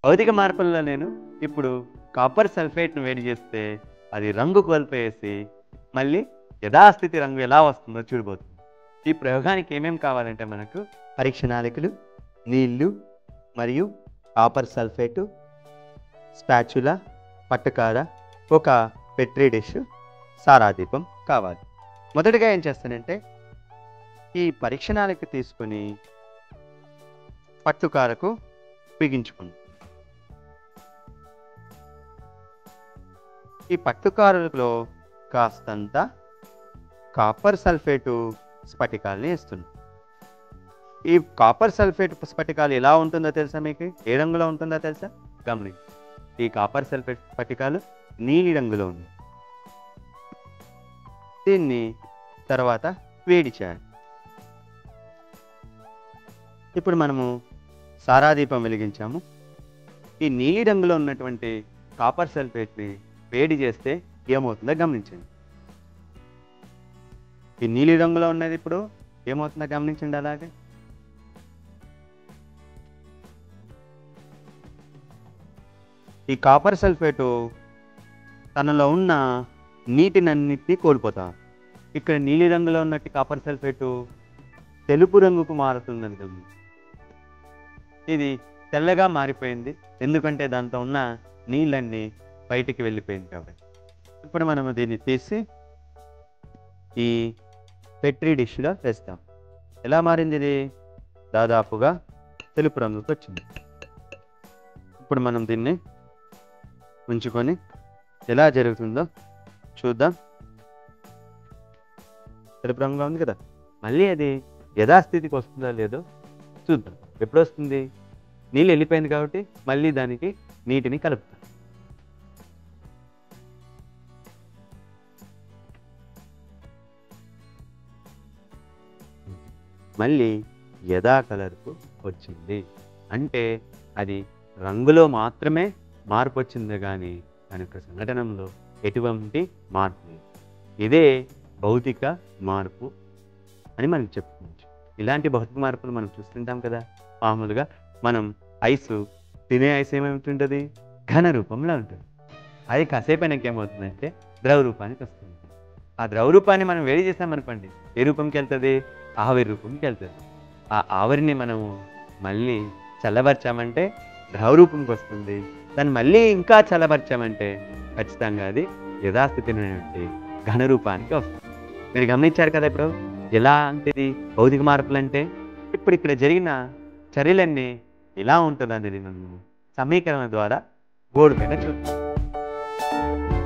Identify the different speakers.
Speaker 1: భౌతిక మార్పుల్లో నేను ఇప్పుడు కాపర్ సల్ఫేట్ను వేడి చేస్తే అది రంగు కోల్పోయేసి మళ్ళీ యథాస్థితి రంగు ఎలా వస్తుందో చూడబోతుంది ఈ ప్రయోగానికి ఏమేం కావాలంటే మనకు పరీక్ష నాళికలు నీళ్లు మరియు కాపర్ సల్ఫేటు స్పాచులా పట్టుకార ఒక పెట్రీ డిష్ సారాదీపం కావాలి మొదటగా ఏం చేస్తానంటే ఈ పరీక్ష నాళిక తీసుకొని పట్టుకారకు బిగించుకుంది ఈ పట్టుకారులో కాస్తంత కాపర్ సల్ఫేటు స్ఫటికాలని వేస్తుంది ఈ కాపర్ సల్ఫేట్ స్ఫటికాలు ఎలా ఉంటుందో తెలుసా మీకు ఏ రంగులో ఉంటుందో తెలుసా గమనించి ఈ కాపర్ సల్ఫేట్ స్ఫటికాలు నీలి రంగులో ఉంది దీన్ని తర్వాత వేడి చేయాలి ఇప్పుడు మనము సారాదీపం వెలిగించాము ఈ నీలి రంగులో ఉన్నటువంటి కాపర్ సల్ఫేట్ని వేడి చేస్తే ఏమవుతుందో గమనించండి ఈ నీలి రంగులో ఉన్నది ఇప్పుడు ఏమవుతుందో గమనించండి అలాగే ఈ కాపర్ సల్ఫేటు తనలో ఉన్న నీటినన్నిటినీ కోల్పోతా ఇక్కడ నీలి రంగులో ఉన్నట్టు కాపర్ సల్ఫేటు తెలుపు రంగుకు మారుతుందని గమనించండి ఇది తెల్లగా మారిపోయింది ఎందుకంటే దాంట్లో ఉన్న నీళ్ళన్నీ బయటికి వెళ్ళిపోయింది కాబట్టి ఇప్పుడు మనము దీన్ని తీసి ఈ పెట్రీ డిష్లో వేస్తాం ఎలా మారింది ఇది దాదాపుగా తెలుపు రంగుకి వచ్చింది ఇప్పుడు మనం దీన్ని ఉంచుకొని ఎలా జరుగుతుందో చూద్దాం తెలుపు రంగుగా ఉంది కదా మళ్ళీ అది యథాస్థితికి వస్తుందో లేదో చూద్దాం ఎప్పుడు వస్తుంది నీళ్ళు వెళ్ళిపోయింది కాబట్టి మళ్ళీ దానికి నీటిని కలుపుతాం మళ్ళీ యథా కలర్కు వచ్చింది అంటే అది రంగులో మాత్రమే మార్పు వచ్చింది కానీ దాని యొక్క సంఘటనలో ఎటువంటి మార్పు లేదు ఇదే భౌతిక మార్పు అని మనం చెప్పుకోవచ్చు ఇలాంటి భౌతిక మార్పులు మనం చూస్తుంటాం కదా మామూలుగా మనం ఐస్ తినే ఐస్ ఏమవుతుంటుంది ఘన రూపంలో ఉంటుంది అది కాసేపు అయినాక ఏమవుతుందంటే ద్రవ రూపానికి వస్తుంది ఆ ద్రవ రూపాన్ని మనం వేడి చేసామనుకోండి ఏ రూపంకి వెళ్తుంది ఆవిరి రూపంకి వెళ్తుంది ఆ ఆవిరిని మనము మళ్ళీ చల్లబరిచామంటే ద్రవ రూపంకి వస్తుంది దాన్ని మళ్ళీ ఇంకా చల్లబరిచామంటే ఖచ్చితంగా అది యథాస్థితి నుండి ఘన రూపానికి వస్తుంది మీరు గమనించారు కదా ఇప్పుడు ఎలాంటిది భౌతిక మార్పులు అంటే ఇప్పుడు ఇక్కడ జరిగిన చర్యలన్నీ ఎలా ఉంటుందనేది మనం సమీకరణ ద్వారా బోర్డు మీద చూద్దాం